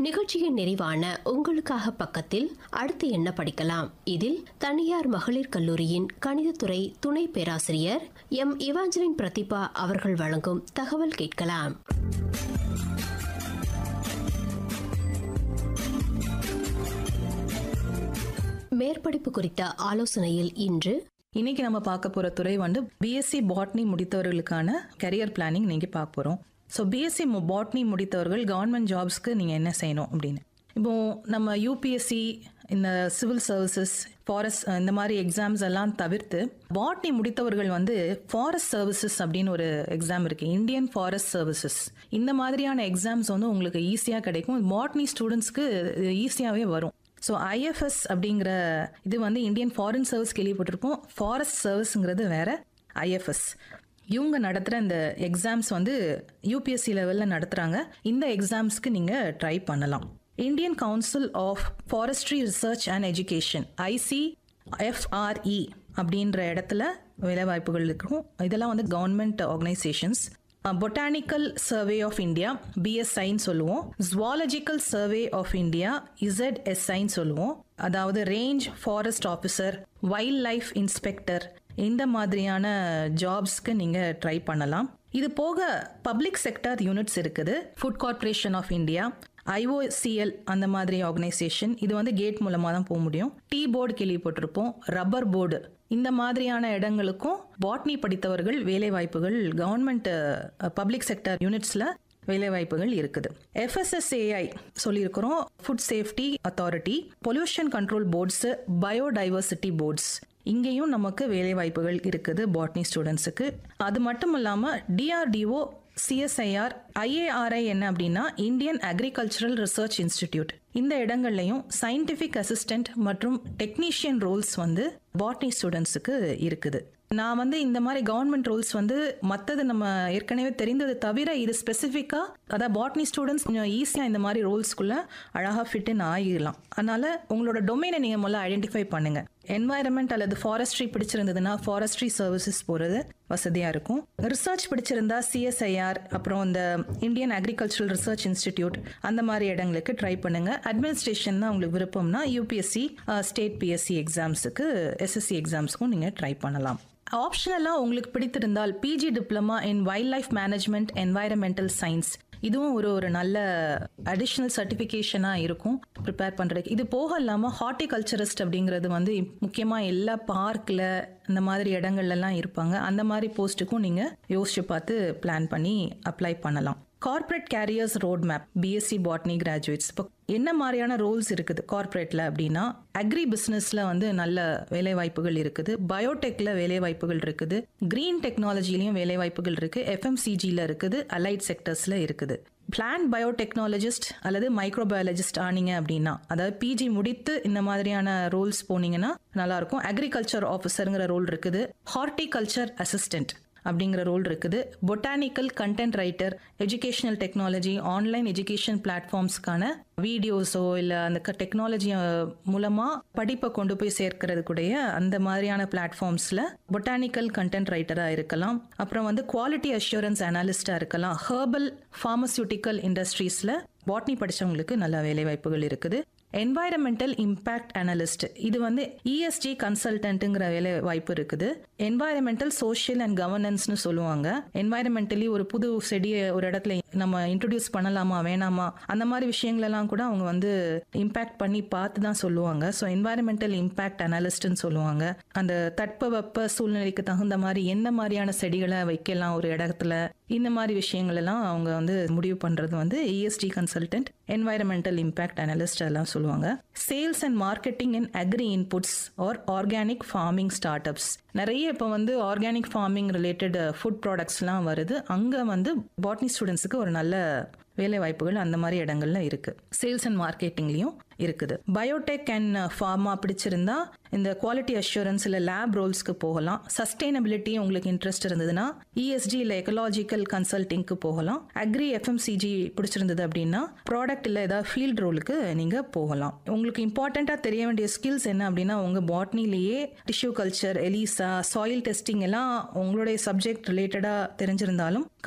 நிகழ்ச்சியின் நிறைவான உங்களுக்காக பக்கத்தில் அடுத்து என்ன படிக்கலாம் இதில் தனியார் மகளிர் கல்லூரியின் கணிதத்துறை துணை பேராசிரியர் எம் இவாஞ்சலின் பிரதிபா அவர்கள் வழங்கும் தகவல் கேட்கலாம் மேற்படிப்பு குறித்த ஆலோசனையில் இன்று இன்னைக்கு நம்ம பார்க்க போற துறை வந்து பிஎஸ்சி பாட்னி முடித்தவர்களுக்கான கரியர் பிளானிங் நீங்க பார்க்க போறோம் ஸோ பிஎஸ்சி பாட்னி முடித்தவர்கள் கவர்மெண்ட் ஜாப்ஸ்க்கு நீங்க என்ன செய்யணும் அப்படின்னு இப்போ நம்ம யூபிஎஸ்சி இந்த சிவில் சர்வீசஸ் ஃபாரஸ்ட் இந்த மாதிரி எக்ஸாம்ஸ் எல்லாம் தவிர்த்து பாட்னி முடித்தவர்கள் வந்து ஃபாரஸ்ட் சர்வீசஸ் அப்படின்னு ஒரு எக்ஸாம் இருக்கு இந்தியன் ஃபாரஸ்ட் சர்வீசஸ் இந்த மாதிரியான எக்ஸாம்ஸ் வந்து உங்களுக்கு ஈஸியாக கிடைக்கும் பாட்னி ஸ்டூடெண்ட்ஸ்க்கு ஈஸியாகவே வரும் ஸோ ஐஎஃப்எஸ் அப்படிங்கிற இது வந்து இந்தியன் ஃபாரின் சர்வீஸ் கேள்விப்பட்டிருப்போம் ஃபாரஸ்ட் சர்வீஸ்ங்கிறது வேற ஐஎஃப்எஸ் இவங்க நடத்துகிற இந்த எக்ஸாம்ஸ் வந்து யூபிஎஸ்சி லெவலில் நடத்துகிறாங்க இந்த எக்ஸாம்ஸ்க்கு நீங்கள் ட்ரை பண்ணலாம் Indian council of forestry research and education IC FRE அப்படின்ற இடத்துல வேலைவாய்ப்புகள் இருக்கும் இதெல்லாம் வந்து government organisations botanical survey of India பிஎஸ்ஐன்னு சொல்லுவோம் ஜுவாலஜிக்கல் சர்வே ஆஃப் இந்தியா இசட்எஸ்ஐன்னு சொல்லுவோம் அதாவது range forest officer wildlife inspector இந்த மாதிரியான ஜாப்ஸ்க்கு நீங்கள் ட்ரை பண்ணலாம் இது போக பப்ளிக் செக்டர் யூனிட்ஸ் இருக்குது food corporation of India IOCL அந்த மாதிரி ஆர்கனைசேஷன் இது வந்து கேட் மூலமாக தான் போக முடியும் டீ போர்டு கேள்விப்பட்டிருப்போம் ரப்பர் போர்டு இந்த மாதிரியான இடங்களுக்கும் பாட்னி படித்தவர்கள் வேலை வாய்ப்புகள் கவர்மெண்ட் பப்ளிக் செக்டர் யூனிட்ஸில் வேலை வாய்ப்புகள் இருக்குது எஃப்எஸ்எஸ்ஏஐ சொல்லியிருக்கிறோம் food safety authority pollution control boards biodiversity boards இங்கேயும் நமக்கு வேலை வாய்ப்புகள் இருக்குது பாட்னி ஸ்டூடெண்ட்ஸுக்கு அது மட்டும் இல்லாமல் டிஆர்டிஓ சிஎஸ்ஐஆர் ஐஏஆர்ஐ என்ன அப்படின்னா இந்தியன் அக்ரிகல்ச்சரல் ரிசர்ச் இன்ஸ்டிடியூட் இந்த இடங்கள்லையும் சயின்டிஃபிக் அசிஸ்டன்ட் மற்றும் டெக்னீஷியன் ரோல்ஸ் வந்து பாட்னி ஸ்டூடெண்ட்ஸுக்கு இருக்குது நான் வந்து இந்த மாதிரி கவர்மெண்ட் ரோல்ஸ் வந்து மற்றது நம்ம ஏற்கனவே தெரிந்தது தவிர இது ஸ்பெசிஃபிக்காக அதாவது பாட்னி ஸ்டூடெண்ட்ஸ் கொஞ்சம் ஈஸியாக இந்த மாதிரி ரோல்ஸ்க்குள்ள அழகாக ஃபிட் இன் ஆகிடலாம் அதனால உங்களோட டொமைனை நீங்கள் முதல்ல ஐடென்டிஃபை பண்ணுங்க என்வாயரன்மெண்ட் அல்லது ஃபாரஸ்ட்ரி பிடிச்சிருந்ததுன்னா ஃபாரஸ்ட்ரி சர்வீசஸ் போகிறது வசதியாக இருக்கும் ரிசர்ச் பிடிச்சிருந்தா சிஎஸ்ஐஆர் அப்புறம் இந்த இந்தியன் அக்ரிகல்ச்சரல் ரிசர்ச் இன்ஸ்டிடியூட் அந்த மாதிரி இடங்களுக்கு ட்ரை பண்ணுங்க அட்மினிஸ்ட்ரேஷன் தான் உங்களுக்கு விருப்பம்னா யூபிஎஸ்சி ஸ்டேட் பிஎஸ்சி எக்ஸாம்ஸுக்கு எஸ்எஸ்சி எக்ஸாம்ஸ்க்கும் நீங்கள் ட்ரை பண்ணலாம் ஆப்ஷனலாக உங்களுக்கு பிடித்திருந்தால் PG diploma in wildlife management environmental science இதுவும் ஒரு ஒரு நல்ல அடிஷ்னல் சர்டிஃபிகேஷனாக இருக்கும் ப்ரிப்பேர் பண்ணுறதுக்கு இது போக இல்லாமல் ஹார்டிகல்ச்சரிஸ்ட் அப்படிங்கிறது வந்து முக்கியமாக எல்லா பார்க்கில் இந்த மாதிரி இடங்கள்லாம் இருப்பாங்க அந்த மாதிரி போஸ்ட்டுக்கும் நீங்கள் யோசிச்சு பார்த்து பிளான் பண்ணி அப்ளை பண்ணலாம் corporate careers road map BSc botany graduates இப்போ என்ன மாதிரியான ரோல்ஸ் இருக்குது கார்ப்பரேட்ல அப்படின்னா அக்ரி பிஸ்னஸ்ல வந்து நல்ல வேலை வாய்ப்புகள் இருக்குது பயோடெக்ல வேலை வாய்ப்புகள் இருக்குது கிரீன் டெக்னாலஜிலையும் வேலை வாய்ப்புகள் இருக்கு எஃப்எம்சிஜியில் இருக்குது அலைட் செக்டர்ஸ்ல இருக்குது பிளான்ட் பயோடெக்னாலஜிஸ்ட் அல்லது மைக்ரோபயாலஜிஸ்ட் ஆனீங்க அப்படின்னா அதாவது பிஜி முடித்து இந்த மாதிரியான ரோல்ஸ் போனீங்கன்னா நல்லா இருக்கும் அக்ரிகல்ச்சர் ஆஃபீஸருங்கிற ரோல் இருக்குது ஹார்டிகல்ச்சர் அசிஸ்டன்ட் அப்படிங்கிற ரோல் இருக்குது botanical content writer educational technology online education பிளாட்ஃபார்ம்ஸ்க்கான வீடியோஸோ இல்லை அந்த டெக்னாலஜி மூலமாக படிப்பை கொண்டு போய் சேர்க்கறதுக்குடைய அந்த மாதிரியான பிளாட்ஃபார்ம்ஸில் பொட்டானிக்கல் கண்டென்ட் ரைட்டராக இருக்கலாம் அப்புறம் வந்து குவாலிட்டி அஷூரன்ஸ் அனாலிஸ்டாக இருக்கலாம் ஹர்பல் ஃபார்மசியூட்டிக்கல் இண்டஸ்ட்ரீஸில் பாட்னி படித்தவங்களுக்கு நல்ல வேலைவாய்ப்புகள் இருக்குது என்வாயரமெண்டல் இம்பேக்ட் அனலிஸ்ட் இது வந்து இஎஸ்ஜி கன்சல்டன்ட்டுங்கிற வேலை வாய்ப்பு இருக்குது என்வாயரமெண்டல் சோஷியல் அண்ட் கவர்னன்ஸ்னு சொல்லுவாங்க என்வாயரமெண்டலி ஒரு புது செடியை ஒரு இடத்துல நம்ம இன்ட்ரடியூஸ் பண்ணலாமா வேணாமா அந்த மாதிரி விஷயங்களெல்லாம் கூட அவங்க வந்து இம்பேக்ட் பண்ணி பார்த்து தான் சொல்லுவாங்க ஸோ என்வாயரமெண்டல் இம்பேக்ட் அனலிஸ்ட்னு சொல்லுவாங்க அந்த தட்பவெப்ப சூழ்நிலைக்கு தகுந்த மாதிரி என்ன மாதிரியான செடிகளை வைக்கலாம் ஒரு இடத்துல இந்த மாதிரி விஷயங்கள் எல்லாம் அவங்க வந்து முடிவு பண்றது வந்து EST consultant environmental impact analyst அதெல்லாம் சொல்லுவாங்க sales and marketing and agri inputs or organic farming startups நிறைய இப்போ வந்து ஆர்கானிக் ஃபார்மிங் ரிலேட்டட் ஃபுட் ப்ராடக்ட்ஸ்லாம் வருது அங்கே வந்து பாட்னி ஸ்டூடெண்ட்ஸுக்கு ஒரு நல்ல வேலை வாய்ப்புகள் அந்த மாதிரி இடங்கள்ல இருக்கு சேல்ஸ் அண்ட் மார்க்கெட்டிங்லயும் இருக்குது பயோடெக் அண்ட் ஃபார்மா பிடிச்சிருந்தா இந்த குவாலிட்டி அஷூரன்ஸ் இல்லை லேப் ரோல்ஸ்க்கு போகலாம் சஸ்டைனபிலிட்டி உங்களுக்கு இன்ட்ரெஸ்ட் இருந்ததுன்னா இஎஸ்டி இல்லை எக்கலாஜிக்கல் கன்சல்டிங்க்கு போகலாம் அக்ரி எஃப்எம்சிஜி பிடிச்சிருந்தது அப்படின்னா ப்ராடக்ட் இல்லை ஏதாவது ஃபீல்ட் ரோலுக்கு நீங்கள் போகலாம் உங்களுக்கு இம்பார்ட்டண்ட்டாக தெரிய வேண்டிய ஸ்கில்ஸ் என்ன அப்படின்னா உங்கள் பாட்னிலேயே tissue culture ELISA soil testing எல்லாம் உங்களுடைய சப்ஜெக்ட் ரிலேட்டடாக தெரிஞ்சிருந்தாலும்